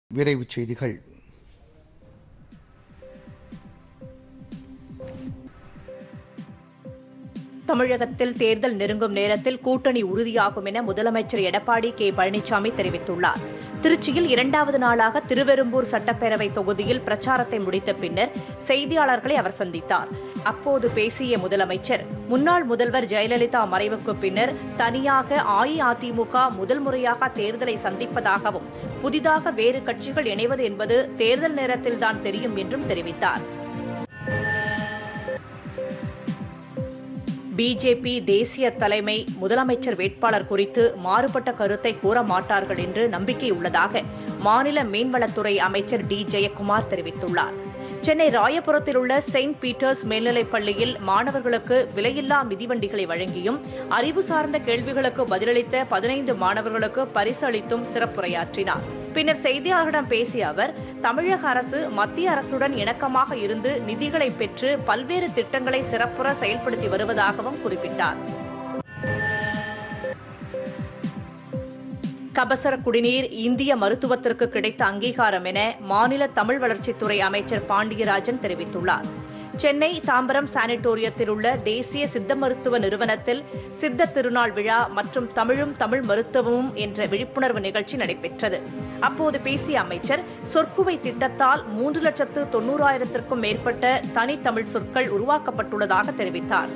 விரைவுச் செய்திகள் தமிழகத்தில் தேர்தல் நெருங்கும் நேரத்தில் கூட்டணி உறுதியாகும் என முதலமைச்சர் எடப்பாடி கே பழனிசாமி தெரிவித்துள்ளார் திருச்சியில் இரண்டாவது நாளாக திருவெரும்பூர் சட்டப்பேரவை தொகுதியில் பிரச்சாரத்தை முடித்த பின்னர் செய்தியாளர்களை அவர் சந்தித்தார் அப்போது பேசிய முதலமைச்சர் முன்னாள் முதல்வர் ஜெயலலிதா மறைவுக்கு பின்னர் தனியாக அஇஅதிமுக முதல் முறையாக தேர்தலை சந்திப்பதாகவும் புதிதாக வேறு கட்சிகள் இணைவது என்பது தேர்தல் நேரத்தில்தான் தெரியும் என்றும் தெரிவித்தார் பிஜேபி தேசிய தலைமை முதலமைச்சர் வேட்பாளர் குறித்து மாறுபட்ட கருத்தை கூற மாட்டார்கள் என்று நம்பிக்கை உள்ளதாக மாநில மீன்வளத்துறை அமைச்சர் டி ஜெயக்குமார் தெரிவித்துள்ளார் சென்னை ராயபுரத்தில் உள்ள செயின்ட் பீட்டர்ஸ் மேல்நிலைப் பள்ளியில் மாணவர்களுக்கு விலையில்லா மிதிவண்டிகளை வழங்கியும் அறிவு சார்ந்த கேள்விகளுக்கு பதிலளித்த பதினைந்து மாணவர்களுக்கு பரிசு அளித்தும் சிறப்புரையாற்றினார் பின்னர் செய்தியாளர்களிடம் பேசிய அவர் தமிழக அரசு மத்திய அரசுடன் இணக்கமாக இருந்து நிதிகளை பெற்று பல்வேறு திட்டங்களை சிறப்புற செயல்படுத்தி வருவதாகவும் குறிப்பிட்டார் கபசர குடிநீர் இந்திய மருத்துவத்திற்கு கிடைத்த அங்கீகாரம் என மாநில தமிழ் வளர்ச்சித்துறை அமைச்சர் பாண்டியராஜன் தெரிவித்துள்ளார் சென்னை தாம்பரம் சானிட்டோரியத்தில் உள்ள தேசிய சித்த மருத்துவ நிறுவனத்தில் சித்த திருநாள் விழா மற்றும் தமிழும் தமிழ் மருத்துவமும் என்ற விழிப்புணர்வு நிகழ்ச்சி நடைபெற்றது அப்போது பேசிய அமைச்சர் சொற்குவை திட்டத்தால் மூன்று லட்சத்து தொன்னூறாயிரத்திற்கும் மேற்பட்ட தனித்தமிழ் சொற்கள் உருவாக்கப்பட்டுள்ளதாக தெரிவித்தார்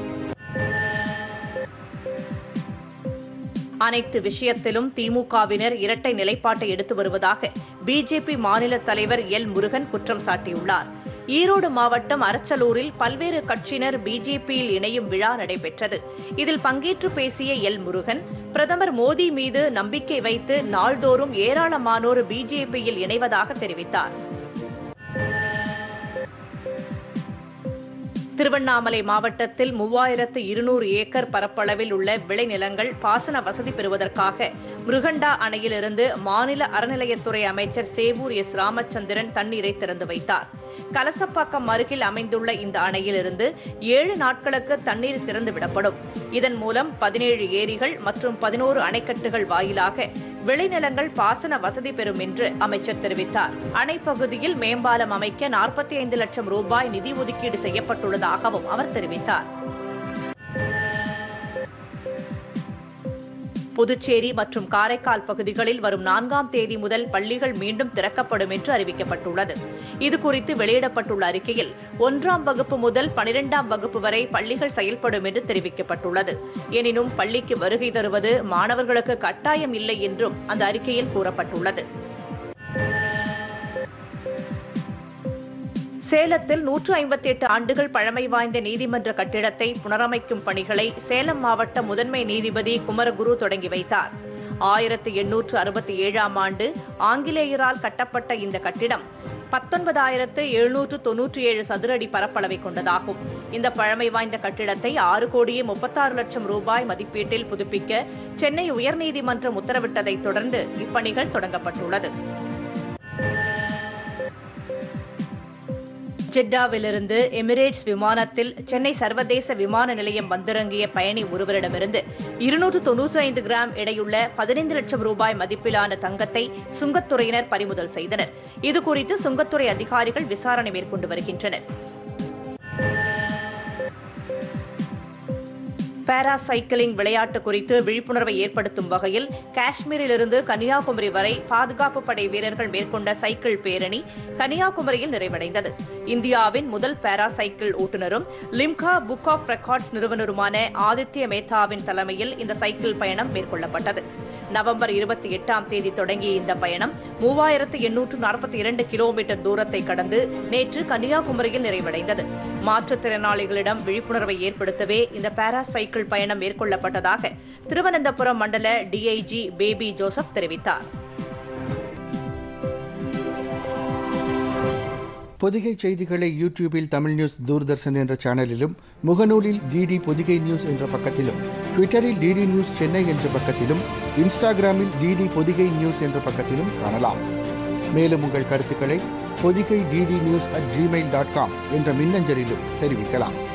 அனைத்து விஷயத்திலும் திமுகவினர் இரட்டை நிலைப்பாட்டை எடுத்து வருவதாக பிஜேபி மாநில தலைவர் எல் முருகன் குற்றம் சாட்டியுள்ளார் ஈரோடு மாவட்டம் அரச்சலூரில் பல்வேறு கட்சியினர் பிஜேபியில் இணையும் விழா நடைபெற்றது இதில் பங்கேற்று பேசிய எல் முருகன் பிரதமர் மோடி மீது நம்பிக்கை வைத்து நாள்தோறும் ஏராளமானோர் பிஜேபியில் இணைவதாக தெரிவித்தார் திருவண்ணாமலை மாவட்டத்தில் மூவாயிரத்து இருநூறு ஏக்கர் பரப்பளவில் உள்ள விளைநிலங்கள் பாசன வசதி பெறுவதற்காக முருகண்டா அணையிலிருந்து மாநில அறநிலையத்துறை அமைச்சர் சேவூர் எஸ் ராமச்சந்திரன் தண்ணீரை திறந்து வைத்தார் கலசப்பாக்கம் அருகில் அமைந்துள்ள இந்த அணையிலிருந்து ஏழு நாட்களுக்கு தண்ணீர் திறந்து விடப்படும் இதன் மூலம் பதினேழு ஏரிகள் மற்றும் பதினோரு அணைக்கட்டுகள் வாயிலாக விளைநிலங்கள் பாசன வசதி பெறும் என்று அமைச்சர் தெரிவித்தார் அணை பகுதியில் மேம்பாலம் அமைக்க நாற்பத்தி ஐந்து லட்சம் ரூபாய் நிதி ஒதுக்கீடு செய்யப்பட்டுள்ளதாகவும் அவர் தெரிவித்தார் புதுச்சேரி மற்றும் காரைக்கால் பகுதிகளில் வரும் நான்காம் தேதி முதல் பள்ளிகள் மீண்டும் திறக்கப்படும் என்று அறிவிக்கப்பட்டுள்ளது இதுகுறித்து வெளியிடப்பட்டுள்ள அறிக்கையில் ஒன்றாம் வகுப்பு முதல் பனிரெண்டாம் வகுப்பு வரை பள்ளிகள் செயல்படும் என்று தெரிவிக்கப்பட்டுள்ளது எனினும் பள்ளிக்கு வருகை தருவது மாணவர்களுக்கு கட்டாயம் இல்லை என்றும் அந்த அறிக்கையில் கூறப்பட்டுள்ளது சேலத்தில் நூற்று ஐம்பத்தி எட்டு ஆண்டுகள் பழமை வாய்ந்த நீதிமன்ற கட்டிடத்தை புனரமைக்கும் பணிகளை சேலம் மாவட்ட முதன்மை நீதிபதி குமரகுரு தொடங்கி வைத்தார் ஆயிரத்து எண்ணூற்று அறுபத்தி ஏழாம் ஆண்டு ஆங்கிலேயரால் கட்டப்பட்ட இந்த கட்டிடம் பத்தொன்பதாயிரத்து எழுநூற்று தொன்னூற்றி ஏழு சதுர அடி பரப்பளவை கொண்டதாகும் இந்த பழமை வாய்ந்த கட்டிடத்தை ஆறு கோடியே முப்பத்தாறு லட்சம் ரூபாய் மதிப்பீட்டில் புதுப்பிக்க சென்னை உயர்நீதிமன்றம் உத்தரவிட்டதைத் தொடர்ந்து இப்பணிகள் தொடங்கப்பட்டுள்ளது ஜெட்டாவிலிருந்து எமிரேட்ஸ் விமானத்தில் சென்னை சர்வதேச விமான நிலையம் வந்திறங்கிய பயணி ஒருவரிடமிருந்து இருநூற்று தொன்னூற்றி ஐந்து கிராம் எடையுள்ள பதினைந்து லட்சம் ரூபாய் மதிப்பிலான தங்கத்தை சுங்கத்துறையினர் பறிமுதல் செய்தனர் இதுகுறித்து சுங்கத்துறை அதிகாரிகள் விசாரணை மேற்கொண்டு வருகின்றனர் பாரா சைக்கிளிங் விளையாட்டு குறித்து விழிப்புணர்வை ஏற்படுத்தும் வகையில் காஷ்மீரிலிருந்து கன்னியாகுமரி வரை பாதுகாப்பு படை வீரர்கள் மேற்கொண்ட சைக்கிள் பேரணி கன்னியாகுமரியில் நிறைவடைந்தது இந்தியாவின் முதல் பாரா சைக்கிள் ஓட்டுநரும் லிம்கா புக் ஆஃப் ரெக்கார்ட்ஸ் நிறுவனருமான ஆதித்ய மேத்தாவின் தலைமையில் இந்த சைக்கிள் பயணம் மேற்கொள்ளப்பட்டது நவம்பர் இருபத்தி எட்டாம் தேதி தொடங்கிய இந்த பயணம் மூவாயிரத்து எண்ணூற்று நாற்பத்தி இரண்டு கிலோமீட்டர் தூரத்தை கடந்து நேற்று கன்னியாகுமரியில் நிறைவடைந்தது மாற்றுத்திறனாளிகளிடம் விழிப்புணர்வை ஏற்படுத்தவே இந்த பாரா சைக்கிள் பயணம் மேற்கொள்ளப்பட்டதாக திருவனந்தபுரம் மண்டல டிஐஜி பேபி ஜோசப் தெரிவித்தார் பொதிகை செய்திகளை யூடியூபில் தமிழ் நியூஸ் தூர்தர்ஷன் என்ற சேனலிலும் முகநூலில் டிடி பொதிகை நியூஸ் என்ற பக்கத்திலும் ட்விட்டரில் டிடி நியூஸ் சென்னை என்ற பக்கத்திலும் இன்ஸ்டாகிராமில் டிடி பொதிகை நியூஸ் என்ற பக்கத்திலும் காணலாம் மேலும் உங்கள் கருத்துக்களை Podhigai DD news at gmail dot com என்ற மின்னஞ்சலிலும் தெரிவிக்கலாம்